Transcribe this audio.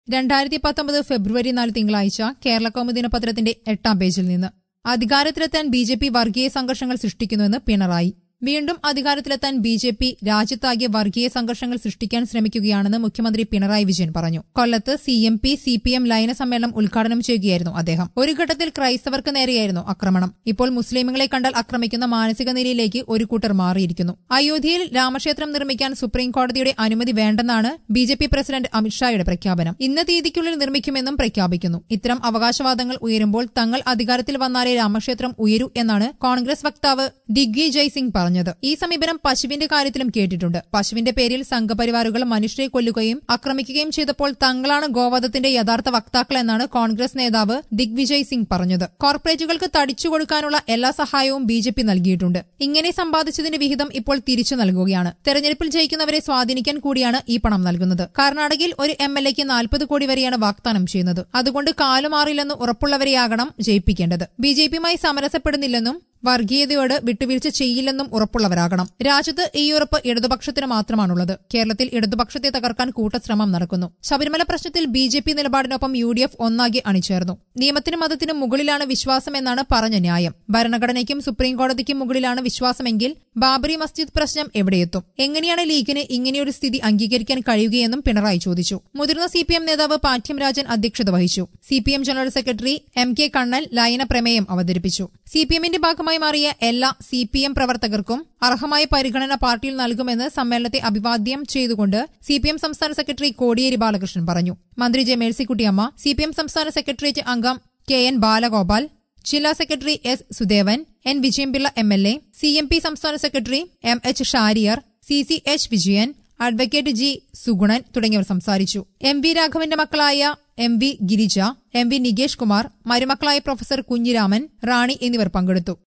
രണ്ടായിരത്തി പത്തൊമ്പത് ഫെബ്രുവരി നാല് തിങ്കളാഴ്ച കേരള കൗമുദി ദിനപത്രത്തിന്റെ എട്ടാം പേജിൽ നിന്ന് അധികാരത്തിലെത്താൻ ബി ജെ പി വർഗീയ സംഘർഷങ്ങൾ സൃഷ്ടിക്കുന്നുവെന്ന് പിണറായി വീണ്ടും അധികാരത്തിലെത്താൻ ബി ജെ പി രാജ്യത്താകെ വർഗീയ സംഘർഷങ്ങൾ സൃഷ്ടിക്കാൻ ശ്രമിക്കുകയാണെന്ന് മുഖ്യമന്ത്രി പിണറായി വിജയൻ പറഞ്ഞു കൊല്ലത്ത് C M P C P M ലയന സമ്മേളനം ഉദ്ഘാടനം ചെയ്യുകയായിരുന്നു അദ്ദേഹം ഒരു ഘട്ടത്തിൽ ക്രൈസ്തവർക്ക് നേരെയായിരുന്നു ആക്രമണം ഇപ്പോൾ മുസ്ലിമുകളെ കണ്ടാൽ ആക്രമിക്കുന്ന മാനസിക നിലയിലേക്ക് ഒരു കൂട്ടർ മാറിയിരിക്കുന്നു അയോധ്യയിൽ രാമക്ഷേത്രം നിർമ്മിക്കാൻ സുപ്രീം കോടതിയുടെ അനുമതി വേണ്ടെന്നാണ് ബി ജെ പി പ്രസിഡന്റ് അമിത്ഷായുടെ പ്രഖ്യാപനം ഇന്ന തീയതിക്കുള്ളിൽ നിർമ്മിക്കുമെന്നും പ്രഖ്യാപിക്കുന്നു ഇത്തരം അവകാശവാദങ്ങൾ ഉയരുമ്പോൾ തങ്ങൾ അധികാരത്തിൽ വന്നാലേ രാമക്ഷേത്രം ഉയരൂ എന്നാണ് കോൺഗ്രസ് വക്താവ് ദിഗ്വിജയ് സിംഗ് പറഞ്ഞത് ഈ സമീപനം പശുവിന്റെ കാര്യത്തിലും കേട്ടിട്ടുണ്ട് പശുവിന്റെ പേരിൽ സംഘപരിവാറുകൾ മനുഷ്യരെ കൊല്ലുകയും ആക്രമിക്കുകയും ചെയ്തപ്പോൾ തങ്ങളാണ് ഗോവധത്തിന്റെ യഥാർത്ഥ വക്താക്കൾ എന്നാണ് കോൺഗ്രസ് നേതാവ് ദിഗ്വിജയ് സിംഗ് പറഞ്ഞത് കോർപ്പറേറ്റുകൾക്ക് തടിച്ചു കൊടുക്കാനുള്ള എല്ലാ സഹായവും ബി ജെ പി നൽകിയിട്ടുണ്ട് ഇങ്ങനെ സമ്പാദിച്ചതിന്റെ വിഹിതം ഇപ്പോൾ തിരിച്ചു നൽകുകയാണ് തെരഞ്ഞെടുപ്പിൽ ജയിക്കുന്നവരെ സ്വാധീനിക്കാൻ കൂടിയാണ് ഈ പണം നൽകുന്നത് കർണാടകയിൽ ഒരു എം എൽ എക്ക് നാൽപ്പത് കോടി വരെയാണ് വാഗ്ദാനം ചെയ്യുന്നത് അതുകൊണ്ട് കാലുമാറില്ലെന്ന് ഉറപ്പുള്ളവരെയാകണം ജയിപ്പിക്കേണ്ടത് ബി ജെ പിയുമായി സമരസപ്പെടുന്നില്ലെന്നും വർഗീയതയോട് വിട്ടുവീഴ്ച ചെയ്യില്ലെന്നും ഉറപ്പുള്ളവരാകണം രാജ്യത്ത് ഈ ഉറപ്പ് ഇടതുപക്ഷത്തിന് മാത്രമാണുള്ളത് കേരളത്തിൽ ഇടതുപക്ഷത്തെ തകർക്കാൻ കൂട്ടശ്രമം നടക്കുന്നു ശബരിമല പ്രശ്നത്തിൽ ബി ജെ പി നിലപാടിനൊപ്പം യു ഡി എഫ് ഒന്നാകെ അണിചേർന്നു നിയമത്തിനും മതത്തിനും മുകളിലാണ് വിശ്വാസമെന്നാണ് പറഞ്ഞ ന്യായം ഭരണഘടനയ്ക്കും സുപ്രീം കോടതിക്കും മുകളിലാണ് വിശ്വാസമെങ്കിൽ ബാബറി മസ്ജിദ് പ്രശ്നം എവിടെയെത്തും എങ്ങനെയാണ് ലീഗിന് ഇങ്ങനെയൊരു സ്ഥിതി അംഗീകരിക്കാൻ കഴിയുകയെന്നും പിണറായി ചോദിച്ചു മുതിർന്ന സി പി എം നേതാവ് പാഠ്യം രാജൻ അധ്യക്ഷത വഹിച്ചു C P M general secretary M K Kannan ലയന പ്രമേയം അവതരിപ്പിച്ചു സി പി എമ്മിന്റെ ഭാഗമായി മാറിയ എല്ലാ സി പി എം പ്രവർത്തകർക്കും അർഹമായ പരിഗണന പാർട്ടിയിൽ നൽകുമെന്ന് സമ്മേളനത്തെ അഭിവാദ്യം ചെയ്തുകൊണ്ട് സി പി എം സംസ്ഥാന സെക്രട്ടറി കോടിയേരി ബാലകൃഷ്ണൻ പറഞ്ഞു മന്ത്രി J Mercykuttyamma C P M സംസ്ഥാന സെക്രട്ടേറിയറ്റ് അംഗം കെ എൻ ബാലഗോപാൽ ജില്ലാ secretary S Sudevan N Vijayampillai M L A C M P സംസ്ഥാന secretary M H Shariar C C H Vijayan advocate G Sugunan തുടങ്ങിയവർ സംസാരിച്ചു എം വി രാഘവന്റെ മക്കളായ M V Girija M V Nikesh Kumar മരുമക്കളായ പ്രൊഫസർ കുഞ്ഞിരാമൻ റാണി എന്നിവർ പങ്കെടുത്തു